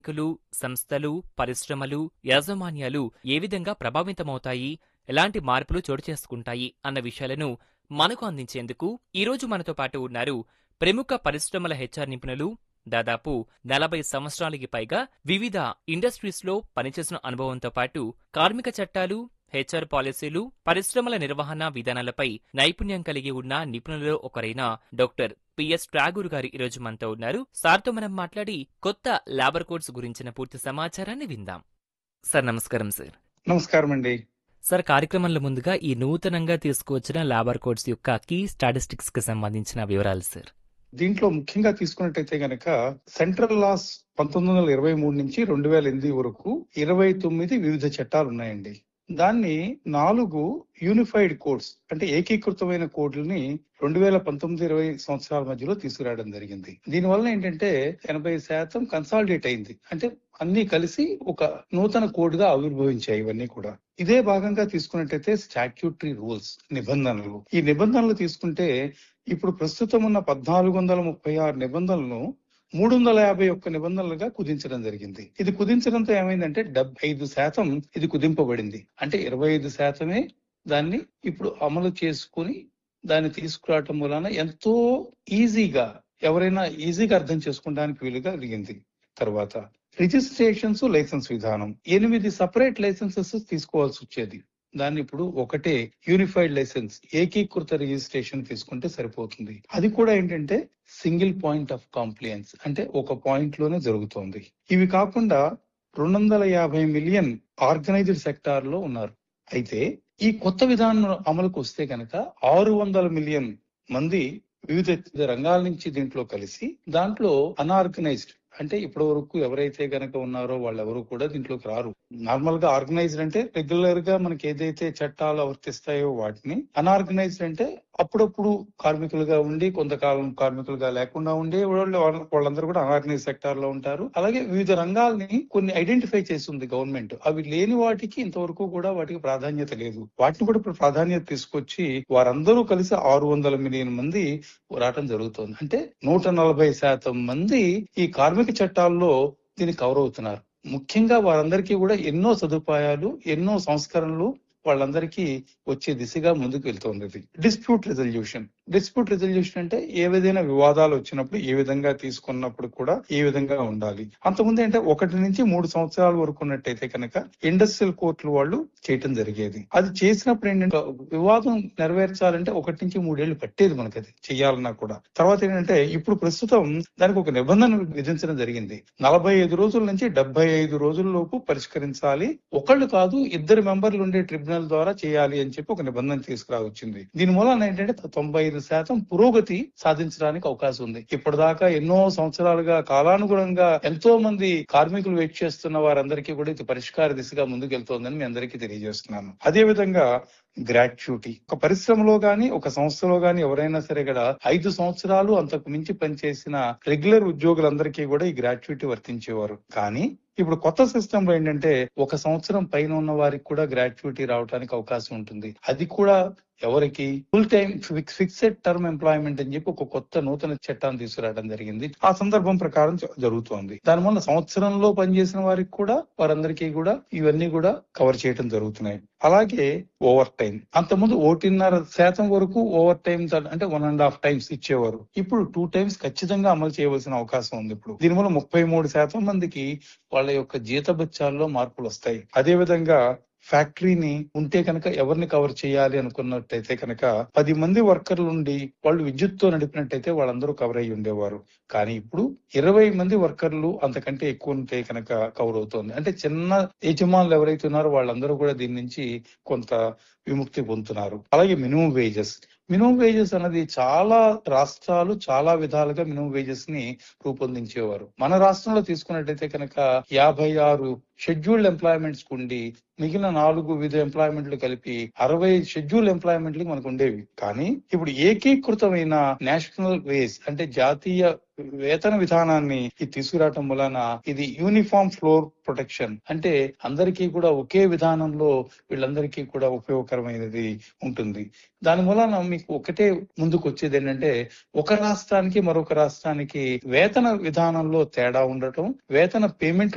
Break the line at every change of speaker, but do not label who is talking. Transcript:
బ్యాంకులు, సంస్థలు, పరిశ్రమలు, యాజమాన్యాలు ఏ విధంగా ప్రభావితమవుతాయి, ఎలాంటి మార్పులు చోటు చేసుకుంటాయి అన్న విషయాలను మనకు అందించేందుకు ఈరోజు మనతో పాటు ఉన్నారు ప్రముఖ పరిశ్రమల హెచ్ఆర్ నిపుణులు దాదాపు నలభై సంవత్సరాలకి పైగా వివిధ ఇండస్ట్రీస్లో పనిచేసిన అనుభవంతో పాటు కార్మిక చట్టాలు హెచ్ఆర్ పాలసీలు పరిశ్రమల నిర్వహణ విధానాలపై నైపుణ్యం కలిగి ఉన్న నిపుణులలో ఒకరైన డాక్టర్ పిఎస్ ట్రాగూర్ గారు ఈరోజు మనతో ఉన్నారు సార్తో మనం మాట్లాడి కొత్త లేబర్ కోడ్స్ గురించిన పూర్తి సమాచారాన్ని విందాం సార్ నమస్కారం సార్
నమస్కారం అండి
సార్ కార్యక్రమంలో ముందుగా ఈ నూతనంగా తీసుకువచ్చిన లేబర్ కోడ్స్ యొక్క కీ స్టాటిస్టిక్స్ కి సంబంధించిన వివరాలు సార్
దీంట్లో ముఖ్యంగా తీసుకున్నట్టయితే గనక సెంట్రల్ లాస్ పంతొమ్మిది వందల ఇరవై మూడు నుంచి రెండు వేల ఎనిమిది వరకు ఇరవై తొమ్మిది వివిధ చట్టాలు ఉన్నాయండి దాన్ని నాలుగు యూనిఫైడ్ కోడ్స్ అంటే ఏకీకృతమైన కోడ్లని రెండు వేల పంతొమ్మిది ఇరవై సంవత్సరాల మధ్యలో తీసుకురావడం జరిగింది దీనివల్ల ఏంటంటే ఎనభై శాతం కన్సాలిడేట్ అయింది అంటే అన్ని కలిసి ఒక నూతన కోడ్ గా ఆవిర్భవించాయి ఇవన్నీ కూడా ఇదే భాగంగా తీసుకున్నట్టయితే స్టాట్యూటరీ రూల్స్ నిబంధనలు ఈ నిబంధనలు తీసుకుంటే ఇప్పుడు ప్రస్తుతం ఉన్న పద్నాలుగు వందల ముప్పై ఆరు నిబంధనలను మూడు వందల యాభై ఒక్క నిబంధనలుగా కుదించడం జరిగింది ఇది కుదించడంతో ఏమైందంటే డెబ్బై ఐదు శాతం ఇది కుదింపబడింది అంటే ఇరవై ఐదు శాతమే దాన్ని ఇప్పుడు అమలు చేసుకుని దాన్ని తీసుకురావటం వలన ఎంతో ఈజీగా ఎవరైనా ఈజీగా అర్థం చేసుకోవడానికి వీలుగా కలిగింది తర్వాత రిజిస్ట్రేషన్స్ లైసెన్స్ విధానం ఎనిమిది సపరేట్ లైసెన్సెస్ తీసుకోవాల్సి వచ్చేది దాన్ని ఇప్పుడు ఒకటే యూనిఫైడ్ లైసెన్స్ ఏకీకృత రిజిస్ట్రేషన్ తీసుకుంటే సరిపోతుంది అది కూడా ఏంటంటే సింగిల్ పాయింట్ ఆఫ్ కాంప్లియన్స్ అంటే ఒక పాయింట్ లోనే జరుగుతోంది ఇవి కాకుండా రెండు వందల యాభై మిలియన్ ఆర్గనైజ్డ్ సెక్టార్ లో ఉన్నారు అయితే ఈ కొత్త విధానం అమలుకు వస్తే కనుక ఆరు వందల మిలియన్ మంది వివిధ రంగాల నుంచి దీంట్లో కలిసి దాంట్లో అన్ఆర్గనైజ్డ్ అంటే ఇప్పటి వరకు ఎవరైతే గనక ఉన్నారో వాళ్ళెవరు కూడా దీంట్లోకి రారు నార్మల్ గా ఆర్గనైజ్డ్ అంటే రెగ్యులర్ గా మనకి ఏదైతే చట్టాలు వర్తిస్తాయో వాటిని అన్ఆర్గనైజ్డ్ అంటే అప్పుడప్పుడు కార్మికులుగా ఉండి కొంతకాలం కార్మికులుగా లేకుండా ఉండే వాళ్ళు వాళ్ళందరూ కూడా అన్ఆర్గనైజ్ సెక్టార్ లో ఉంటారు అలాగే వివిధ రంగాల్ని కొన్ని ఐడెంటిఫై చేస్తుంది గవర్నమెంట్ అవి లేని వాటికి ఇంతవరకు కూడా వాటికి ప్రాధాన్యత లేదు వాటిని కూడా ఇప్పుడు ప్రాధాన్యత తీసుకొచ్చి వారందరూ కలిసి ఆరు వందల మిలియన్ మంది రావటం జరుగుతోంది అంటే నూట నలభై శాతం మంది ఈ కార్మిక చట్టాల్లో దీన్ని కవర్ అవుతున్నారు ముఖ్యంగా వారందరికీ కూడా ఎన్నో సదుపాయాలు ఎన్నో సంస్కరణలు వాళ్ళందరికీ వచ్చే దిశగా ముందుకు వెళ్తోంది ఇది డిస్ప్యూట్ రెజల్యూషన్ డిస్ప్యూట్ రెజల్యూషన్ అంటే ఏ విధమైన వివాదాలు వచ్చినప్పుడు ఏ విధంగా తీసుకున్నప్పుడు కూడా ఏ విధంగా ఉండాలి అంతకుముందు అంటే ఒకటి నుంచి మూడు సంవత్సరాల వరకు ఉన్నట్టయితే కనుక ఇండస్ట్రియల్ కోర్టులు వాళ్ళు చేయటం జరిగేది అది చేసినప్పుడు ఏంటంటే వివాదం నెరవేర్చాలంటే ఒకటి నుంచి మూడేళ్లు పట్టేది మనకి అది చేయాలన్నా కూడా తర్వాత ఏంటంటే ఇప్పుడు ప్రస్తుతం దానికి ఒక నిబంధన విధించడం జరిగింది నలభై ఐదు రోజుల నుంచి డెబ్బై ఐదు రోజుల లోపు పరిష్కరించాలి ఒకళ్ళు కాదు ఇద్దరు మెంబర్లు ఉండే ట్రిబ్యునల్ ద్వారా చేయాలి అని చెప్పి ఒక నిబంధన తీసుకురావచ్చింది దీని మూలన ఏంటంటే తొంభై ఐదు శాతం పురోగతి సాధించడానికి అవకాశం ఉంది ఇప్పటిదాకా ఎన్నో సంవత్సరాలుగా కాలానుగుణంగా ఎంతో మంది కార్మికులు వెయిట్ చేస్తున్న వారందరికీ కూడా ఇది పరిష్కార దిశగా ముందుకు వెళ్తోందని మీ అందరికీ తెలియజేస్తున్నాను అదే విధంగా గ్రాట్యుటీ ఒక పరిశ్రమలో గాని ఒక సంస్థలో గాని ఎవరైనా సరే ఇక్కడ ఐదు సంవత్సరాలు అంతకు మించి పనిచేసిన రెగ్యులర్ ఉద్యోగులందరికీ కూడా ఈ గ్రాట్యుటీ వర్తించేవారు కానీ ఇప్పుడు కొత్త సిస్టమ్ లో ఏంటంటే ఒక సంవత్సరం పైన ఉన్న వారికి కూడా గ్రాట్యుటీ రావడానికి అవకాశం ఉంటుంది అది కూడా ఎవరికి full time fixed term employment అని చెప్పి ఒక కొత్త నూతన చట్టాన్ని తీసుకురావడం జరిగింది ఆ సందర్భం ప్రకారం జరుగుతోంది దానివల్ల సంవత్సరంలో పనిచేసిన వారికి కూడా వారందరికీ కూడా ఇవన్నీ కూడా కవర్ చేయడం జరుగుతున్నాయి అలాగే ఓవర్ టైం అంతకుముందు ఒకటిన్నర శాతం వరకు ఓవర్ టైం అంటే వన్ అండ్ హాఫ్ టైమ్స్ ఇచ్చేవారు ఇప్పుడు టూ టైమ్స్ ఖచ్చితంగా అమలు చేయవలసిన అవకాశం ఉంది ఇప్పుడు దీనివల్ల ముప్పై మూడు శాతం మందికి వాళ్ళ యొక్క జీతభత్యాల్లో మార్పులు వస్తాయి అదే విధంగా ఫ్యాక్టరీని ఉంటే కనుక ఎవరిని కవర్ చేయాలి అనుకున్నట్టయితే కనుక పది మంది వర్కర్లు ఉండి వాళ్ళు విద్యుత్తో నడిపినట్టయితే వాళ్ళందరూ కవర్ అయ్యి ఉండేవారు కానీ ఇప్పుడు ఇరవై మంది వర్కర్లు అంతకంటే ఎక్కువ ఉంటే కనుక కవర్ అవుతోంది అంటే చిన్న యజమానులు ఎవరైతే ఉన్నారో వాళ్ళందరూ కూడా దీని నుంచి కొంత విముక్తి పొందుతున్నారు అలాగే మినిమం వేజెస్ మినిమం వేజెస్ అన్నది చాలా రాష్ట్రాలు చాలా విధాలుగా మినిమం వేజెస్ ని రూపొందించేవారు మన రాష్ట్రంలో తీసుకున్నట్టయితే కనుక యాభై ఆరు షెడ్యూల్డ్ ఎంప్లాయ్మెంట్స్ ఉండి మిగిలిన నాలుగు వివిధ ఎంప్లాయ్మెంట్లు కలిపి అరవై షెడ్యూల్ ఎంప్లాయ్మెంట్లు మనకు ఉండేవి కానీ ఇప్పుడు ఏకీకృతమైన నేషనల్ వేస్ అంటే జాతీయ వేతన విధానాన్ని ఇది తీసుకురావటం వలన ఇది యూనిఫామ్ ఫ్లోర్ ప్రొటెక్షన్ అంటే అందరికీ కూడా ఒకే విధానంలో వీళ్ళందరికీ కూడా ఉపయోగకరమైనది ఉంటుంది దాని వలన మీకు ఒకటే ముందుకు వచ్చేది ఏంటంటే ఒక రాష్ట్రానికి మరొక రాష్ట్రానికి వేతన విధానంలో తేడా ఉండటం వేతన పేమెంట్